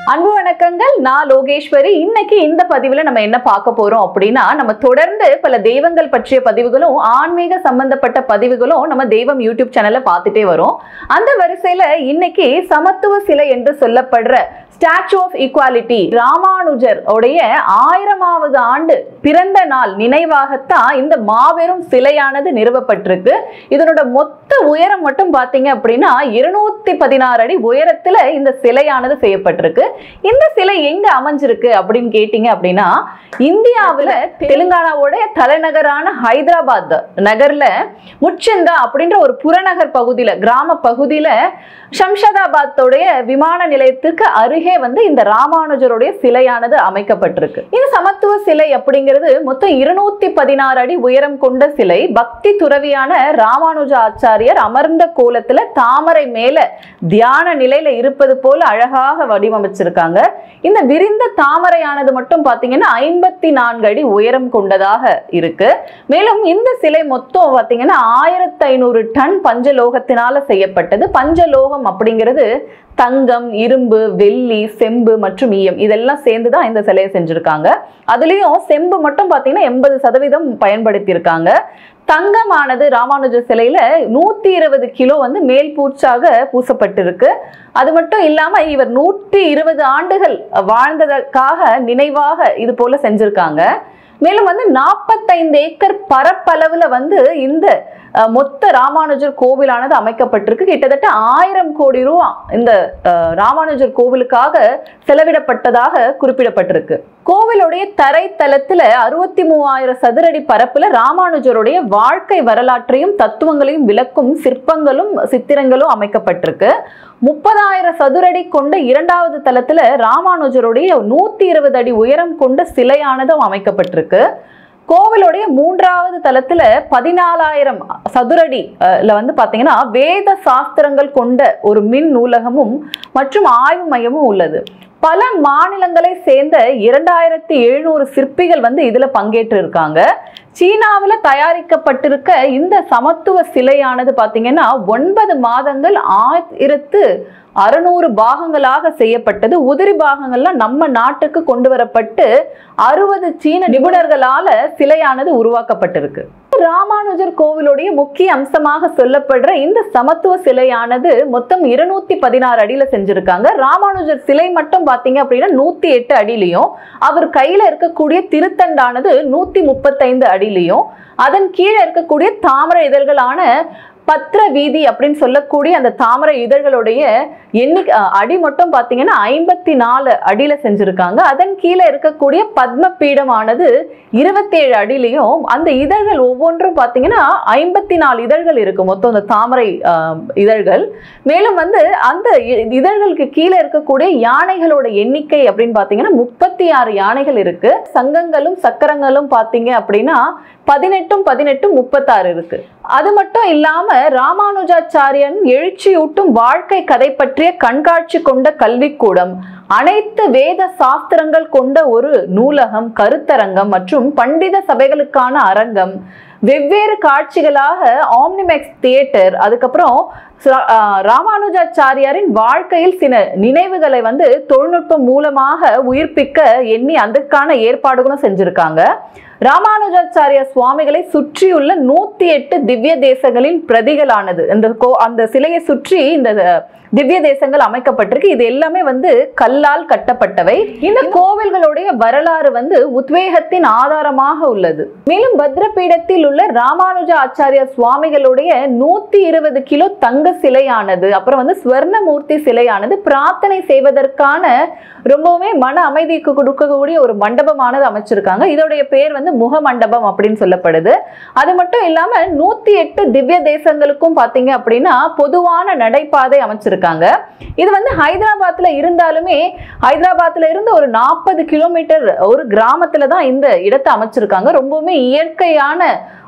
அன்பு வணக்கங்கள் நான் லோகேஸ்வரி இன்னைக்கு இந்த பதிவுல நம்ம என்ன பார்க்க போறோம் அப்படின்னா நம்ம தொடர்ந்து பல தெய்வங்கள் பற்றிய பதிவுகளும் ஆன்மீக சம்பந்தப்பட்ட பதிவுகளும் நம்ம தெய்வம் யூடியூப் சேனல்ல பார்த்துட்டே வரோம் அந்த வரிசையில இன்னைக்கு சமத்துவ சிலை என்று சொல்லப்படுற ஸ்டாச்சு ஆஃப் ஈக்குவாலிட்டி ராமானுஜர் உடைய ஆயிரமாவது ஆண்டு பிறந்த நாள் நினைவாகத்தான் இந்த மாபெரும் சிலையானது நிறுவப்பட்டிருக்கு இதனோட மொத்த உயரம் மட்டும் பாத்தீங்க அப்படின்னா இருநூத்தி பதினாறு அடி உயரத்துல இந்த சிலையானது செய்யப்பட்டிருக்கு இந்த சிலை எங்க அமைஞ்சிருக்கு அப்படின்னு கேட்டீங்க அப்படின்னா இந்தியாவுல தெலுங்கானாவோட தலைநகரான ஹைதராபாத் நகர்ல முச்சந்தா அப்படின்ற ஒரு புறநகர் பகுதியில கிராம பகுதியில ஷம்ஷதாபாத்தோடைய விமான நிலையத்துக்கு அருகே வந்து இந்த ராமானுஜருடைய சிலையானது அமைக்கப்பட்டிருக்கு இந்த சமத்துவ சிலை அப்படிங்கிறது மொத்தம் இருநூத்தி பதினாறு அடி உயரம் கொண்ட சிலை பக்தி துறவியான ராமானுஜ ஆச்சாரியர் அமர்ந்த கோலத்துல தாமரை மேல தியான நிலையில இருப்பது போல அழகாக வடிவமைச்சிருக்காங்க இந்த விரிந்த தாமரையானது மட்டும் பாத்தீங்கன்னா ஐம்பத்தி நான்கு அடி உயரம் கொண்டதாக இருக்கு மேலும் இந்த சிலை மொத்தம் பாத்தீங்கன்னா ஆயிரத்தி ஐநூறு டன் பஞ்சலோகத்தினால செய்யப்பட்டது பஞ்சலோகம் அப்படிங்கிறது தங்கம் இரும்பு வெள்ளி செம்பு மற்றும் ஈயம் இதெல்லாம் சேர்ந்து தான் இந்த சிலையை செஞ்சிருக்காங்க அதுலயும் செம்பு மட்டும் பாத்தீங்கன்னா எண்பது சதவீதம் பயன்படுத்தியிருக்காங்க தங்கமானது ராமானுஜர் சிலையில நூத்தி இருபது கிலோ வந்து மேல் பூச்சாக பூசப்பட்டிருக்கு அது மட்டும் இல்லாம இவர் நூற்றி இருபது ஆண்டுகள் வாழ்ந்ததற்காக நினைவாக இது போல செஞ்சிருக்காங்க மேலும் வந்து நாற்பத்தைந்து ஏக்கர் பரப்பளவுல வந்து இந்த அஹ், மொத்த ராமானுஜர் கோவிலானது அமைக்கப்பட்டிருக்கு கிட்டத்தட்ட ஆயிரம் கோடி ரூபா இந்த அஹ், ராமானுஜர் கோவிலுக்காக செலவிடப்பட்டதாக குறிப்பிடப்பட்டிருக்கு கோவிலுடைய தரைத்தளத்துல அறுபத்தி மூவாயிரம் சதுரடி பரப்புல ராமானுஜருடைய வாழ்க்கை வரலாற்றையும் தத்துவங்களையும் விளக்கும் சிற்பங்களும் சித்திரங்களும் அமைக்கப்பட்டிருக்கு முப்பதாயிரம் சதுரடி கொண்ட இரண்டாவது தளத்துல ராமானுஜருடைய நூத்தி இருபது அடி உயரம் கொண்ட சிலையானதும் அமைக்கப்பட்டிருக்கு கோவிலுடைய மூன்றாவது தளத்துல பதினாலாயிரம் சதுரடி அஹ், ல வந்து பாத்தீங்கன்னா வேத சாஸ்திரங்கள் கொண்ட ஒரு மின் நூலகமும் மற்றும் ஆய்வு மையமும் உள்ளது பல மாநிலங்களை சேர்ந்த இரண்டாயிரத்தி எழுநூறு சிற்பிகள் வந்து இதுல பங்கேற்று இருக்காங்க சீனாவில் தயாரிக்கப்பட்டிருக்க இந்த சமத்துவ சிலையானது பாத்தீங்கன்னா ஒன்பது மாதங்கள் ஆயிரத்து அறுநூறு பாகங்களாக செய்யப்பட்டது உதிரி பாகங்கள்லாம் நம்ம நாட்டுக்கு கொண்டு வரப்பட்டு அறுபது சீன நிபுணர்களால சிலையானது உருவாக்கப்பட்டிருக்கு ராமானுஜர் கோவிலுடைய முக்கிய அம்சமாக சொல்லப்படுற இந்த சமத்துவ சிலையானது மொத்தம் இருநூத்தி பதினாறு அடியில செஞ்சிருக்காங்க ராமானுஜர் சிலை மட்டும் பாத்தீங்க அப்படின்னா நூத்தி எட்டு அடியிலையும் அவர் கையில இருக்கக்கூடிய திருத்தண்டானது நூத்தி முப்பத்தைந்து அடியிலையும் அதன் கீழே இருக்கக்கூடிய தாமரை இதழ்களான பத்திர வீதி அப்படின்னு சொல்லக்கூடிய அந்த தாமரை இதழ்களுடைய எண்ணிக்கை அஹ், அடி மட்டும் பார்த்தீங்கன்னா ஐம்பத்தி நாலு அடியில செஞ்சிருக்காங்க அதன் கீழே இருக்கக்கூடிய பத்ம பீடமானது இருபத்தேழு அடியிலையும் அந்த இதழ்கள் ஒவ்வொன்றும் பார்த்தீங்கன்னா ஐம்பத்தி நாலு இதழ்கள் இருக்கு மொத்தம் அந்த தாமரை அஹ், இதழ்கள் மேலும் வந்து அந்த இ- இதழ்களுக்கு கீழே இருக்கக்கூடிய யானைகளோட எண்ணிக்கை அப்படின்னு பார்த்தீங்கன்னா முப்பத்தி ஆறு யானைகள் இருக்கு சங்கங்களும் சக்கரங்களும் பார்த்தீங்க அப்படின்னா பதினெட்டும் பதினெட்டும் முப்பத்தாறு இருக்கு அது மட்டும் இல்லாம ராமானுஜாச்சாரியன் எழுச்சியூட்டும் வாழ்க்கை கதை பற்றிய கண்காட்சி கொண்ட கல்விக்கூடம் அனைத்து வேத சாஸ்திரங்கள் கொண்ட ஒரு நூலகம் கருத்தரங்கம் மற்றும் பண்டித சபைகளுக்கான அரங்கம் வெவ்வேறு காட்சிகளாக ஆம்னிமெக்ஸ் தியேட்டர் அதுக்கப்புறம் ச- ஆஹ் ராமானுஜாச்சாரியாரின் வாழ்க்கையில் சில நினைவுகளை வந்து தொழில்நுட்பம் மூலமாக உயிர்ப்பிக்க எண்ணி அதற்கான ஏற்பாடுகளும் செஞ்சிருக்காங்க ராமானுஜாச்சாரிய சுவாமிகளை சுற்றியுள்ள நூத்தி எட்டு திவ்ய தேசங்களின் பிரதிகளானது இந்த கோ அந்த சிலையை சுற்றி இந்த திவ்ய தேசங்கள் அமைக்கப்பட்டிருக்கு இது எல்லாமே வந்து கல்லால் கட்டப்பட்டவை இந்த கோவில்களுடைய வரலாறு வந்து உத்வேகத்தின் ஆதாரமாக உள்ளது மேலும் பத்ரபீடத்தில் உள்ள ராமானுஜ ஆச்சாரிய சுவாமிகளுடைய நூத்தி இருபது கிலோ தங்க சிலையானது அப்புறம் வந்து ஸ்வர்ணமூர்த்தி சிலையானது பிரார்த்தனை செய்வதற்கான ரொம்பவுமே மன அமைதிக்கு கொடுக்கக்கூடிய ஒரு மண்டபமானது அமைச்சிருக்காங்க இதோடைய பேர் வந்து முக மண்டபம் அப்படின்னு சொல்லப்படுது அது மட்டும் இல்லாம நூத்தி எட்டு திவ்ய தேசங்களுக்கும் பாத்தீங்க அப்படின்னா பொதுவான நடைபாதை அமைச்சிருக்காங்க இது வந்து ஹைதராபாத்ல இருந்தாலுமே ஹைதராபாத்ல இருந்து ஒரு நாற்பது கிலோமீட்டர் ஒரு கிராமத்துல தான் இந்த இடத்தை அமைச்சிருக்காங்க ரொம்பவுமே இயற்கையான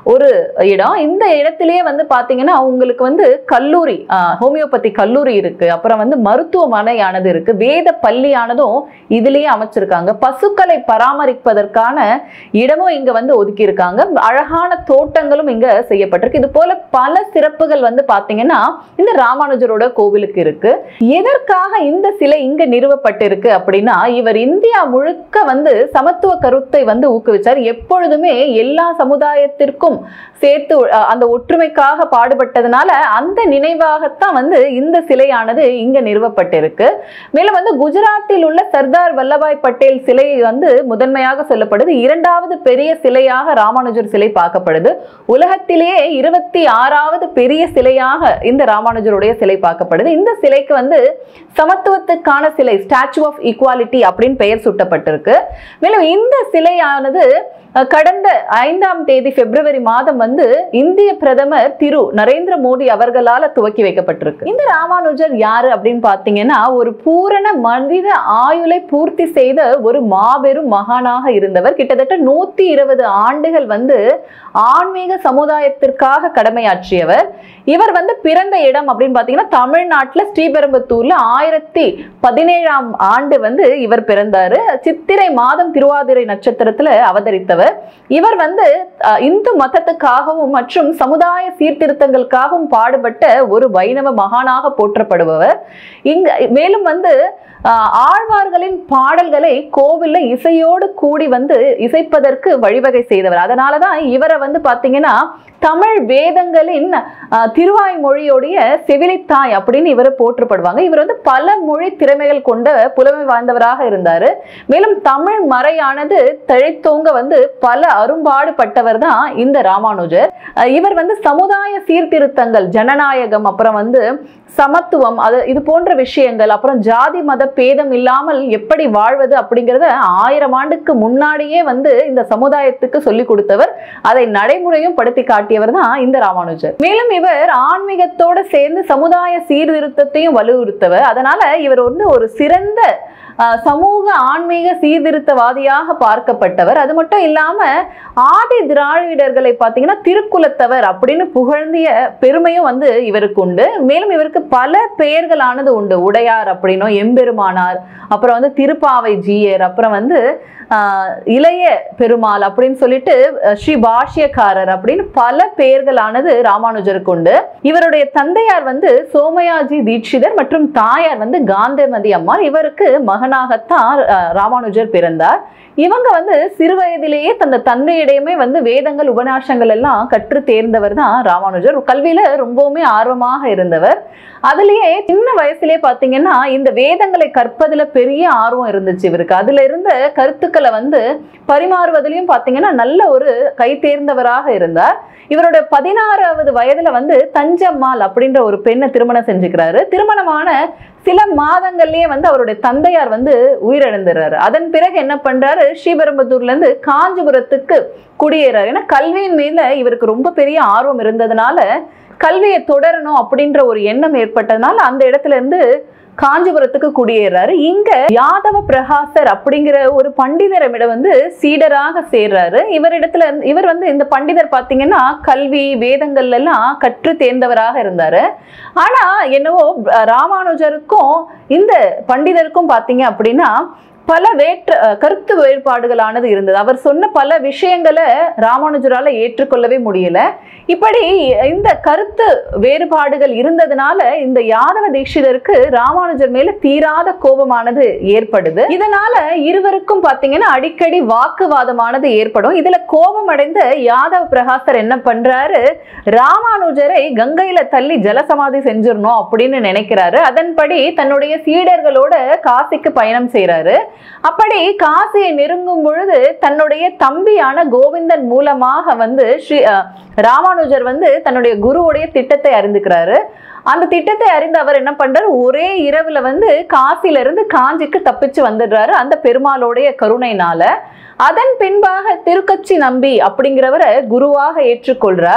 ஒரு இடம் இந்த இடத்திலேயே வந்து பாத்தீங்கன்னா உங்களுக்கு வந்து கல்லூரி ஆஹ், ஹோமியோபதி கல்லூரி இருக்கு அப்புறம் வந்து மருத்துவமனையானது இருக்கு வேத பள்ளியானதும் இதுலயே அமைச்சிருக்காங்க பசுக்களை பராமரிப்பதற்கான இடமும் இங்க வந்து ஒதுக்கி இருக்காங்க அழகான தோட்டங்களும் இங்க செய்யப்பட்டிருக்கு இது போல பல சிறப்புகள் வந்து பாத்தீங்கன்னா இந்த ராமானுஜரோட கோவிலுக்கு இருக்கு எதற்காக இந்த சிலை இங்க நிறுவப்பட்டிருக்கு அப்படின்னா இவர் இந்தியா முழுக்க வந்து சமத்துவ கருத்தை வந்து ஊக்குவிச்சார் எப்பொழுதுமே எல்லா சமுதாயத்திற்கும் சேர்த்து அஹ், அந்த ஒற்றுமைக்காக பாடுபட்டதுனால அந்த நினைவாகத்தான் வந்து இந்த சிலையானது இங்க நிறுவப்பட்டிருக்கு மேலும் வந்து குஜராத்தில் உள்ள சர்தார் வல்லபாய் பட்டேல் சிலை வந்து முதன்மையாக சொல்லப்படுது இரண்டாவது பெரிய சிலையாக ராமானுஜர் சிலை பார்க்கப்படுது உலகத்திலேயே இருபத்தி ஆறாவது பெரிய சிலையாக இந்த ராமானுஜருடைய சிலை பார்க்கப்படுது இந்த சிலைக்கு வந்து சமத்துவத்துக்கான சிலை ஸ்டாச்சு ஆஃப் ஈக்குவாலிட்டி அப்படின்னு பெயர் சூட்டப்பட்டிருக்கு மேலும் இந்த சிலையானது அஹ், கடந்த ஐந்தாம் தேதி பிப்ரவரி மாதம் வந்து இந்திய பிரதமர் திரு நரேந்திர மோடி அவர்களால துவக்கி வைக்கப்பட்டிருக்கு இந்த ராமானுஜர் யாரு அப்படின்னு பாத்தீங்கன்னா ஒரு பூரண மனித ஆயுளை பூர்த்தி செய்த ஒரு மாபெரும் மகானாக இருந்தவர் கிட்டத்தட்ட நூத்தி இருபது ஆண்டுகள் வந்து ஆன்மீக சமுதாயத்திற்காக கடமையாற்றியவர் இவர் வந்து பிறந்த இடம் அப்படின்னு பாத்தீங்கன்னா தமிழ்நாட்டுல ஸ்ரீபெரும்புத்தூர்ல ஆயிரத்தி பதினேழாம் ஆண்டு வந்து இவர் பிறந்தாரு சித்திரை மாதம் திருவாதிரை நட்சத்திரத்துல அவதரித்தவர் இவர் வந்து அஹ், இந்து மதத்துக்காகவும் மற்றும் சமுதாய சீர்திருத்தங்களுக்காகவும் பாடுபட்ட ஒரு வைணவ மகானாக போற்றப்படுபவர் இங்க மேலும் வந்து அஹ், ஆழ்வார்களின் பாடல்களை கோவில்ல இசையோடு கூடி வந்து இசைப்பதற்கு வழிவகை செய்தவர் அதனாலதான் இவரை வந்து பாத்தீங்கன்னா தமிழ் வேதங்களின் அஹ், திருவாய் மொழியோடைய செவிலித்தாய் அப்படின்னு இவர் போற்றப்படுவாங்க இவர் வந்து பல மொழி திறமைகள் கொண்ட புலமை வாய்ந்தவராக இருந்தாரு மேலும் தமிழ் மறையானது தழைத்தோங்க வந்து பல அரும்பாடுபட்டவர் தான் இந்த ராமானுஜர் அஹ், இவர் வந்து சமுதாய சீர்திருத்தங்கள் ஜனநாயகம் அப்புறம் வந்து சமத்துவம் அது இது போன்ற விஷயங்கள் அப்புறம் ஜாதி மத பேதம் இல்லாமல் எப்படி வாழ்வது அப்படிங்கிறத ஆயிரம் ஆண்டுக்கு முன்னாடியே வந்து இந்த சமுதாயத்துக்கு சொல்லி கொடுத்தவர் அதை நடைமுறையும் படுத்தி காட்டியவர் தான் இந்த ராமானுஜர் மேலும் இவர் ஆன்மீகத்தோட சேர்ந்து சமுதாய சீர்திருத்தத்தையும் வலியுறுத்தவர் அதனால இவர் வந்து ஒரு சிறந்த அஹ், சமூக ஆன்மீக சீர்திருத்தவாதியாக பார்க்கப்பட்டவர் அது மட்டும் இல்லாம ஆதி திராவிடர்களை பார்த்தீங்கன்னா திருக்குலத்தவர் அப்படின்னு புகழ்ந்திய பெருமையும் வந்து இவருக்கு உண்டு மேலும் இவருக்கு பல பெயர்களானது உண்டு உடையார் அப்படின்னும் எம்பெருமானார் அப்புறம் வந்து திருப்பாவை ஜீயர் அப்புறம் வந்து ஆஹ், இளைய பெருமாள் அப்படின்னு சொல்லிட்டு அஹ், ஸ்ரீ பாஷ்யக்காரர் அப்படின்னு பல பெயர்களானது ராமானுஜருக்கு உண்டு இவருடைய தந்தையார் வந்து சோமயாஜி தீட்சிதர் மற்றும் தாயார் வந்து காந்தமதி அம்மாள் இவருக்கு மகனாகத்தான் அஹ், ராமானுஜர் பிறந்தார் இவங்க வந்து சிறு வயதிலேயே தந்த தந்தையிடையுமே வந்து வேதங்கள் உபநாசங்கள் எல்லாம் கற்று தேர்ந்தவர் தான் ராமானுஜர் கல்வியில ரொம்பவுமே ஆர்வமாக இருந்தவர் அதுலயே சின்ன வயசுலயே பாத்தீங்கன்னா இந்த வேதங்களை கற்பதுல பெரிய ஆர்வம் இருந்துச்சு இவருக்கு அதுல இருந்த கருத்துக்களை வந்து பரிமாறுவதிலையும் பாத்தீங்கன்னா நல்ல ஒரு கை தேர்ந்தவராக இருந்தார் இவரோட பதினாறாவது வயதுல வந்து தஞ்சம்மாள் அப்படின்ற ஒரு பெண்ணை திருமணம் செஞ்சுக்கிறாரு திருமணமான சில மாதங்கள்லயே வந்து அவருடைய தந்தையார் வந்து உயிரிழந்துறாரு அதன் பிறகு என்ன பண்றாரு ஸ்ரீபெரும்புத்தூர்ல இருந்து காஞ்சிபுரத்துக்கு குடியேறாரு ஏன்னா கல்வியின் மேல இவருக்கு ரொம்ப பெரிய ஆர்வம் இருந்ததுனால கல்வியை தொடரணும் அப்படின்ற ஒரு எண்ணம் ஏற்பட்டதுனால அந்த இடத்துல இருந்து காஞ்சிபுரத்துக்கு குடியேறாரு இங்க யாதவ பிரகாசர் அப்படிங்கிற ஒரு பண்டிதரிடம் வந்து சீடராக சேர்றாரு இவரிடத்துல இருந்து- இவர் வந்து இந்த பண்டிதர் பாத்தீங்கன்னா கல்வி வேதங்கள்ல எல்லாம் கற்று தேர்ந்தவராக இருந்தாரு ஆனா என்னவோ அஹ், ராமானுஜருக்கும் இந்த பண்டிதருக்கும் பாத்தீங்க அப்படின்னா பல வேற்று அஹ், கருத்து வேறுபாடுகளானது இருந்தது அவர் சொன்ன பல விஷயங்களை ராமானுஜரால ஏற்றுக்கொள்ளவே முடியல இப்படி இந்த கருத்து வேறுபாடுகள் இருந்ததுனால இந்த யாதவ தீட்சிதருக்கு ராமானுஜர் மேல தீராத கோபமானது ஏற்படுது இதனால இருவருக்கும் பாத்தீங்கன்னா அடிக்கடி வாக்குவாதமானது ஏற்படும் இதுல கோபம் அடைந்த யாதவ பிரகாசர் என்ன பண்றாரு ராமானுஜரை கங்கையில தள்ளி ஜலசமாதி செஞ்சிடணும் அப்படின்னு நினைக்கிறாரு அதன்படி தன்னுடைய சீடர்களோட காசிக்கு பயணம் செய்றாரு அப்படி காசியை நெருங்கும் பொழுது தன்னுடைய தம்பியான கோவிந்தன் மூலமாக வந்து ஸ்ரீ அஹ், ராமானுஜர் வந்து தன்னுடைய குருவுடைய திட்டத்தை அறிந்துக்கிறாரு அந்த திட்டத்தை அறிந்து அவர் என்ன பண்றாரு ஒரே இரவுல வந்து காசில இருந்து காஞ்சிக்கு தப்பிச்சு வந்துடுறாரு அந்த பெருமாளுடைய கருணைனால அதன் பின்பாக திருக்கச்சி நம்பி அப்படிங்கிறவரை குருவாக ஏற்றுக்கொள்றார்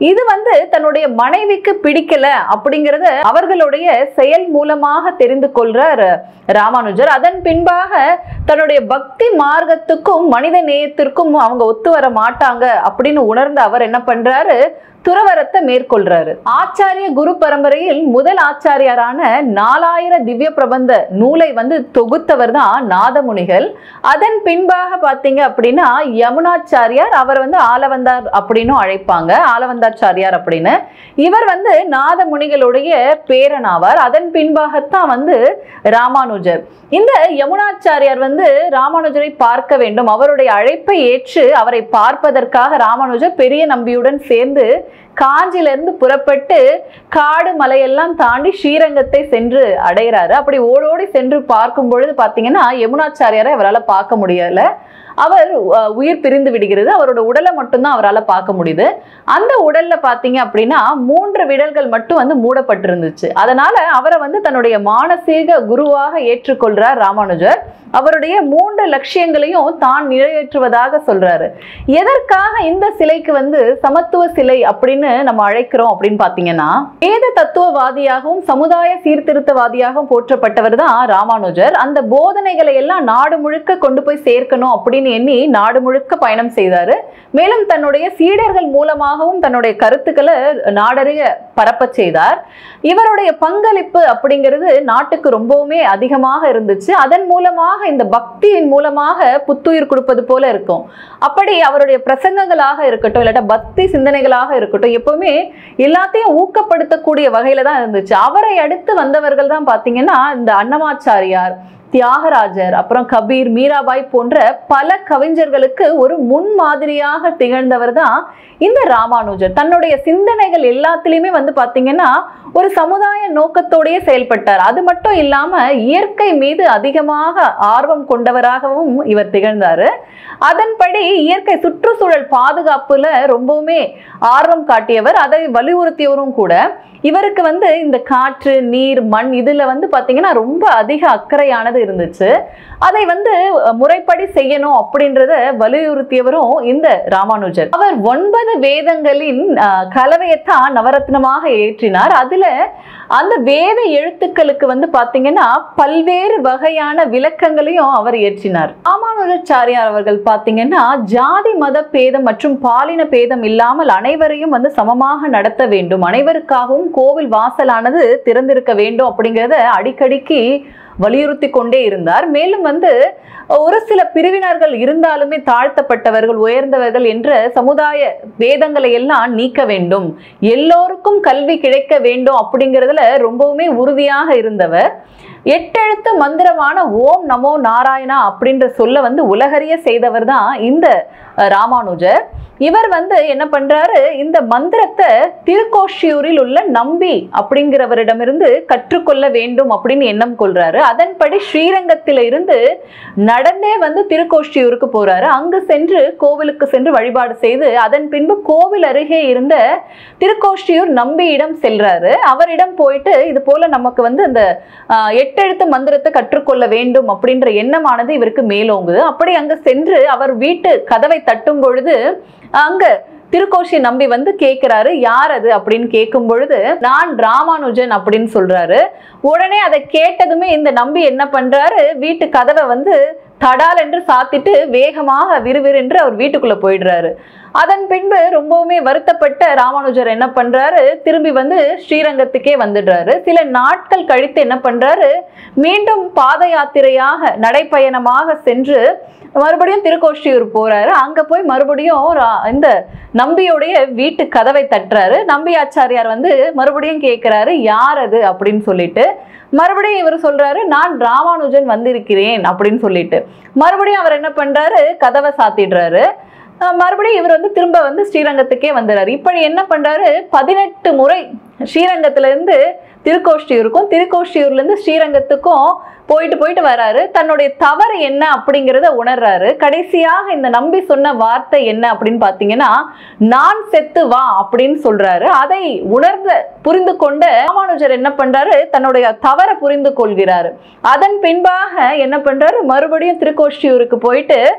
இது வந்து தன்னுடைய மனைவிக்கு பிடிக்கல அப்படிங்கறத அவர்களுடைய செயல் மூலமாக தெரிந்து கொள்றார் ராமானுஜர் அதன் பின்பாக தன்னுடைய பக்தி மார்க்கத்துக்கும் மனித நேயத்திற்கும் அவங்க ஒத்து வர மாட்டாங்க அப்படின்னு உணர்ந்த அவர் என்ன பண்றாரு துறவரத்தை மேற்கொள்றாரு ஆச்சாரிய குரு பரம்பரையில் முதல் ஆச்சாரியாரான நாலாயிர திவ்ய பிரபந்த நூலை வந்து தொகுத்தவர் தான் நாதமுனிகள் அதன் பின்பாக பாத்தீங்க அப்படின்னா யமுனாச்சாரியார் அவர் வந்து ஆலவந்தார் அப்படின்னும் அழைப்பாங்க ஆலவந்தாச்சாரியார் அப்படின்னு இவர் வந்து நாதமுனிகளுடைய பேரனாவார் அதன் பின்பாகத்தான் வந்து ராமானுஜர் இந்த யமுனாச்சாரியார் வந்து ராமானுஜரை பார்க்க வேண்டும் அவருடைய அழைப்பை ஏற்று அவரை பார்ப்பதற்காக ராமானுஜர் பெரிய நம்பியுடன் சேர்ந்து காஞ்சியிலிருந்து புறப்பட்டு காடு மலையெல்லாம் தாண்டி ஸ்ரீரங்கத்தை சென்று அடைகிறாரு அப்படி ஓடோடி சென்று பார்க்கும் பொழுது பார்த்தீங்கன்னா யமுனாச்சாரியாரை அவரால் பார்க்க முடியல அவர் அஹ், உயிர் பிரிந்து விடுகிறது அவரோட உடலை மட்டும்தான் அவரால் பார்க்க முடியுது அந்த உடல்ல பார்த்தீங்க அப்படின்னா மூன்று விடல்கள் மட்டும் வந்து மூடப்பட்டிருந்துச்சு அதனால அவரை வந்து தன்னுடைய மானசீக குருவாக ஏற்றுக்கொள்றார் ராமானுஜர் அவருடைய மூன்று லட்சியங்களையும் தான் நிறைவேற்றுவதாக சொல்றாரு எதற்காக இந்த சிலைக்கு வந்து சமத்துவ சிலை அப்படின்னு நம்ம அழைக்கிறோம் அப்படின்னு பார்த்தீங்கன்னா வேத தத்துவவாதியாகவும் சமுதாய சீர்திருத்தவாதியாகவும் போற்றப்பட்டவர் தான் ராமானுஜர் அந்த போதனைகளை எல்லாம் நாடு முழுக்க கொண்டு போய் சேர்க்கணும் அப்படின்னு எண்ணி நாடு முழுக்க பயணம் செய்தாரு மேலும் தன்னுடைய சீடர்கள் மூலமாகவும் தன்னுடைய கருத்துக்களை நாடறிய பரப்பச் செய்தார் இவருடைய பங்களிப்பு அப்படிங்கிறது நாட்டுக்கு ரொம்பவுமே அதிகமாக இருந்துச்சு அதன் மூலமாக இந்த பக்தியின் மூலமாக புத்துயிர் கொடுப்பது போல இருக்கும் அப்படி அவருடைய பிரசங்கங்களாக இருக்கட்டும் இல்லாட்டா பக்தி சிந்தனைகளாக இருக்கட்டும் எப்பவுமே எல்லாத்தையும் ஊக்கப்படுத்தக்கூடிய வகையில தான் இருந்துச்சு அவரை அடுத்து வந்தவர்கள் தான் பாத்தீங்கன்னா இந்த அன்னமாச்சாரியார் தியாகராஜர் அப்புறம் கபீர் மீராபாய் போன்ற பல கவிஞர்களுக்கு ஒரு முன்மாதிரியாக திகழ்ந்தவர் தான் இந்த ராமானுஜர் தன்னுடைய சிந்தனைகள் எல்லாத்துலேயுமே வந்து பார்த்தீங்கன்னா ஒரு சமுதாய நோக்கத்தோடயே செயல்பட்டார் அது மட்டும் இல்லாம இயற்கை மீது அதிகமாக ஆர்வம் கொண்டவராகவும் இவர் திகழ்ந்தாரு அதன்படி இயற்கை சுற்றுச்சூழல் பாதுகாப்புல ரொம்பவுமே ஆர்வம் காட்டியவர் அதை வலியுறுத்தியவரும் கூட இவருக்கு வந்து இந்த காற்று நீர் மண் இதுல வந்து பாத்தீங்கன்னா ரொம்ப அதிக அக்கறையானது இருந்துச்சு அதை வந்து அஹ், முறைப்படி செய்யணும் அப்படின்றத வலியுறுத்தியவரும் இந்த ராமானுஜர் அவர் ஒன்பது வேதங்களின் அஹ், கலவையைத்தான் நவரத்னமாக ஏற்றினார் அதுல அந்த வேத எழுத்துக்களுக்கு வந்து பாத்தீங்கன்னா பல்வேறு வகையான விளக்கங்களையும் அவர் ஏற்றினார் ராமானுஜாச்சாரியார் அவர்கள் பாத்தீங்கன்னா ஜாதி மத பேதம் மற்றும் பாலின பேதம் இல்லாமல் அனைவரையும் வந்து சமமாக நடத்த வேண்டும் அனைவருக்காகவும் கோவில் வாசலானது திறந்திருக்க வேண்டும் அப்படிங்கிறத அடிக்கடிக்கு வலியுறுத்தி கொண்டே இருந்தார் மேலும் வந்து ஒரு சில பிரிவினர்கள் இருந்தாலுமே தாழ்த்தப்பட்டவர்கள் உயர்ந்தவர்கள் என்ற சமுதாய வேதங்களை எல்லாம் நீக்க வேண்டும் எல்லோருக்கும் கல்வி கிடைக்க வேண்டும் அப்படிங்கிறதுல ரொம்பவுமே உறுதியாக இருந்தவர் எட்டெழுத்து மந்திரமான ஓம் நமோ நாராயணா அப்படின்ற சொல்ல வந்து உலகறிய செய்தவர் தான் இந்த அஹ், ராமானுஜர் இவர் வந்து என்ன பண்றாரு இந்த மந்திரத்தை திருக்கோஷியூரில் உள்ள நம்பி அப்படிங்கிறவரிடமிருந்து கற்றுக்கொள்ள வேண்டும் அப்படின்னு எண்ணம் கொள்றாரு அதன்படி ஸ்ரீரங்கத்தில இருந்து நடந்தே வந்து திருக்கோஷ்டியூருக்கு போறாரு அங்கு சென்று கோவிலுக்கு சென்று வழிபாடு செய்து அதன் பின்பு கோவில் அருகே இருந்த திருக்கோஷ்டியூர் நம்பியிடம் செல்றாரு அவரிடம் போயிட்டு இது போல நமக்கு வந்து அந்த ஆஹ், எட்டெழுத்து மந்திரத்தை கற்றுக்கொள்ள வேண்டும் அப்படின்ற எண்ணமானது இவருக்கு மேலோங்குது அப்படி அங்க சென்று அவர் வீட்டு கதவை தட்டும் பொழுது அங்க திருக்கோஷி நம்பி வந்து கேட்கிறாரு யார் அது அப்படின்னு கேட்கும் பொழுது நான் ராமானுஜன் அப்படின்னு சொல்றாரு உடனே அதை கேட்டதுமே இந்த நம்பி என்ன பண்றாரு வீட்டு கதவை வந்து தடால் என்று சாத்திட்டு வேகமாக விறுவிறுன்று அவர் வீட்டுக்குள்ள போயிடுறாரு அதன் பின்பு ரொம்பவுமே வருத்தப்பட்ட ராமானுஜர் என்ன பண்றாரு திரும்பி வந்து ஸ்ரீரங்கத்துக்கே வந்துடுறாரு சில நாட்கள் கழித்து என்ன பண்றாரு மீண்டும் பாத யாத்திரையாக நடைப்பயணமாக சென்று மறுபடியும் திருக்கோஷ்டியூர் போறாரு அங்க போய் மறுபடியும் ரா- இந்த நம்பியுடைய வீட்டு கதவை தட்டுறாரு நம்பி ஆச்சாரியார் வந்து மறுபடியும் கேட்கிறாரு யார் அது அப்படின்னு சொல்லிட்டு மறுபடியும் இவர் சொல்றாரு நான் ராமானுஜன் வந்திருக்கிறேன் அப்படின்னு சொல்லிட்டு மறுபடியும் அவர் என்ன பண்றாரு கதவை சாத்திடுறாரு அஹ் மறுபடியும் இவர் வந்து திரும்ப வந்து ஸ்ரீரங்கத்துக்கே வந்துடுறாரு இப்படி என்ன பண்றாரு பதினெட்டு முறை ஸ்ரீரங்கத்துல இருந்து திருக்கோஷ்டியூருக்கும் திருக்கோஷ்டியூர்ல இருந்து ஸ்ரீரங்கத்துக்கும் போயிட்டு போயிட்டு வராரு தன்னுடைய தவறு என்ன அப்படிங்கிறத உணர்றாரு கடைசியாக இந்த நம்பி சொன்ன வார்த்தை என்ன அப்படின்னு பாத்தீங்கன்னா நான் செத்து வா அப்படின்னு சொல்றாரு அதை உணர்ந்த புரிந்து கொண்ட ராமானுஜர் என்ன பண்றாரு தன்னுடைய தவறை புரிந்து கொள்கிறாரு அதன் பின்பாக என்ன பண்றாரு மறுபடியும் திருக்கோஷ்டியூருக்கு போயிட்டு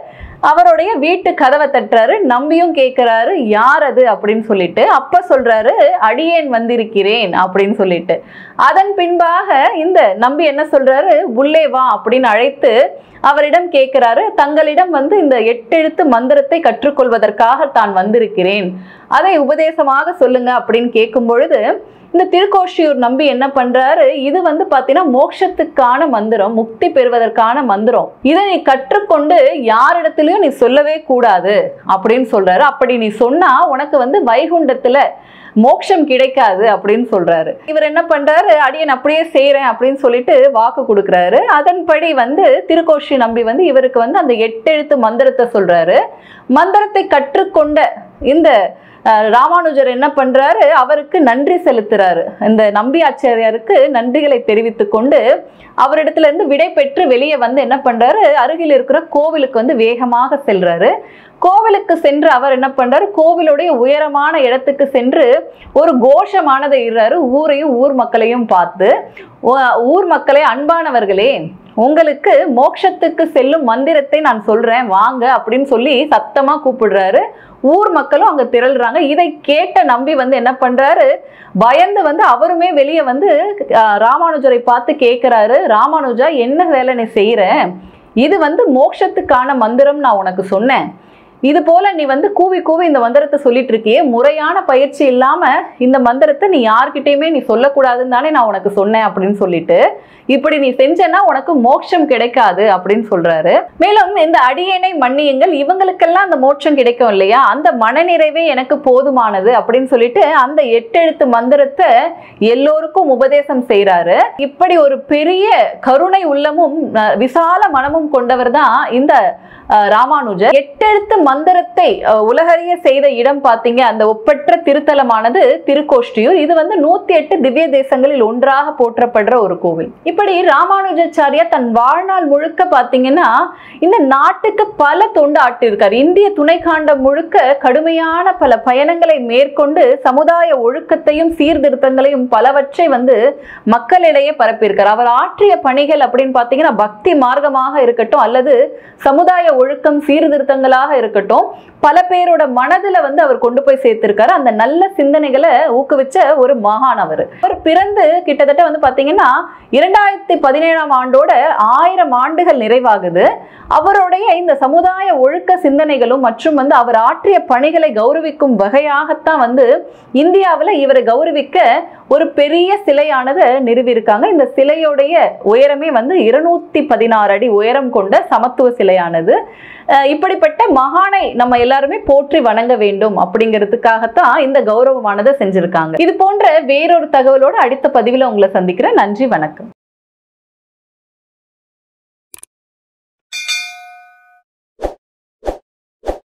அவருடைய வீட்டு கதவை தட்டுறாரு நம்பியும் கேட்கிறாரு யார் அது அப்படின்னு சொல்லிட்டு அப்ப சொல்றாரு அடியேன் வந்திருக்கிறேன் அப்படின்னு சொல்லிட்டு அதன் பின்பாக இந்த நம்பி என்ன சொல்றாரு உள்ளே வா அப்படின்னு அழைத்து அவரிடம் கேட்கிறாரு தங்களிடம் வந்து இந்த எட்டெழுத்து மந்திரத்தை கற்றுக்கொள்வதற்காக தான் வந்திருக்கிறேன் அதை உபதேசமாக சொல்லுங்க அப்படின்னு கேட்கும் பொழுது இந்த திருக்கோஷியூர் நம்பி என்ன பண்றாரு இது வந்து பாத்தீங்கன்னா மோட்சத்துக்கான மந்திரம் முக்தி பெறுவதற்கான மந்திரம் இதை நீ கற்றுக்கொண்டு யாரிடத்திலயும் நீ சொல்லவே கூடாது அப்படின்னு சொல்றாரு அப்படி நீ சொன்னா உனக்கு வந்து வைகுண்டத்துல மோட்சம் கிடைக்காது அப்படின்னு சொல்றாரு இவர் என்ன பண்றாரு அடியன் அப்படியே செய்றேன் அப்படின்னு சொல்லிட்டு வாக்கு கொடுக்குறாரு அதன்படி வந்து திருக்கோஷி நம்பி வந்து இவருக்கு வந்து அந்த எட்டெழுத்து மந்திரத்தை சொல்றாரு மந்திரத்தை கற்றுக்கொண்ட இந்த அஹ், ராமானுஜர் என்ன பண்றாரு அவருக்கு நன்றி செலுத்துறாரு இந்த நம்பி ஆச்சாரியாருக்கு நன்றிகளை தெரிவித்து கொண்டு அவரிடத்துல இருந்து விடை பெற்று வெளியே வந்து என்ன பண்றாரு அருகில் இருக்கிற கோவிலுக்கு வந்து வேகமாக செல்றாரு கோவிலுக்கு சென்று அவர் என்ன பண்றாரு கோவிலுடைய உயரமான இடத்துக்கு சென்று ஒரு கோஷமானதை இடுறாரு ஊரையும் ஊர் மக்களையும் பார்த்து "ஊ- ஊர் மக்களே அன்பானவர்களே உங்களுக்கு மோட்சத்துக்கு செல்லும் மந்திரத்தை நான் சொல்றேன் வாங்க அப்படின்னு சொல்லி சத்தமா கூப்பிடுறாரு ஊர் மக்களும் அங்க திரள்றாங்க இதை கேட்ட நம்பி வந்து என்ன பண்றாரு பயந்து வந்து அவருமே வெளியே வந்து அஹ், ராமானுஜரை பார்த்து கேட்கிறாரு ராமானுஜா என்ன வேலை நீ செய்யற இது வந்து மோட்சத்துக்கான மந்திரம் நான் உனக்கு சொன்னேன் இது போல நீ வந்து கூவி கூவி இந்த மந்திரத்தை சொல்லிட்டு இருக்கியே முறையான பயிற்சி இல்லாம இந்த மந்திரத்தை நீ யார்கிட்டயுமே நீ சொல்லக்கூடாதுன்னு தானே நான் உனக்கு சொன்னேன் அப்படின்னு சொல்லிட்டு இப்படி நீ செஞ்சேன்னா உனக்கு மோட்சம் கிடைக்காது அப்படின்னு சொல்றாரு மேலும் இந்த அடியேனை மன்னியுங்கள் இவங்களுக்கெல்லாம் அந்த மோட்சம் கிடைக்கும் இல்லையா அந்த மனநிறைவே எனக்கு போதுமானது அப்படின்னு சொல்லிட்டு அந்த எட்டெழுத்து மந்திரத்தை எல்லோருக்கும் உபதேசம் செய்றாரு இப்படி ஒரு பெரிய கருணை உள்ளமும் அஹ், விசால மனமும் கொண்டவர் தான் இந்த அஹ், ராமானுஜர் எட்டெழுத்து மந்திரத்தை அஹ், உலகறிய செய்த இடம் பார்த்தீங்க அந்த ஒப்பற்ற திருத்தலமானது திருக்கோஷ்டியூர் இது வந்து நூத்தி எட்டு திவ்ய தேசங்களில் ஒன்றாக போற்றப்படுற ஒரு கோவில் இப்படி ராமானுஜாச்சாரியா தன் வாழ்நாள் முழுக்க பார்த்தீங்கன்னா இந்த நாட்டுக்கு பல தொண்டு ஆட்டியிருக்கார் இந்திய துணைக்காண்டம் முழுக்க கடுமையான பல பயணங்களை மேற்கொண்டு சமுதாய ஒழுக்கத்தையும் சீர்திருத்தங்களையும் பலவற்றை வந்து மக்களிடையே பரப்பியிருக்கார் அவர் ஆற்றிய பணிகள் அப்படின்னு பார்த்தீங்கன்னா பக்தி மார்க்கமாக இருக்கட்டும் அல்லது சமுதாய ஒழுக்கம் சீர்திருத்தங்களாக இருக்கட்டும் பல பேரோட மனதுல வந்து அவர் கொண்டு போய் சேர்த்திருக்காரு அந்த நல்ல சிந்தனைகளை ஊக்குவிச்ச ஒரு மகான் அவர் அவர் பிறந்து கிட்டத்தட்ட வந்து பாத்தீங்கன்னா இரண்டாயிரத்தி பதினேழாம் ஆண்டோட ஆயிரம் ஆண்டுகள் நிறைவாகுது அவருடைய இந்த சமுதாய ஒழுக்க சிந்தனைகளும் மற்றும் வந்து அவர் ஆற்றிய பணிகளை கௌரவிக்கும் வகையாகத்தான் வந்து இந்தியாவில் இவரை கௌரவிக்க ஒரு பெரிய சிலையானது நிறுவியிருக்காங்க இந்த சிலையுடைய உயரமே வந்து இருநூத்தி பதினாறு அடி உயரம் கொண்ட சமத்துவ சிலையானது அஹ் இப்படிப்பட்ட மகானை நம்ம எல்லாருமே போற்றி வணங்க வேண்டும் அப்படிங்கிறதுக்காகத்தான் இந்த கௌரவமானதை செஞ்சிருக்காங்க இது போன்ற வேறொரு தகவலோட அடுத்த பதிவில் உங்களை சந்திக்கிறேன் நன்றி வணக்கம்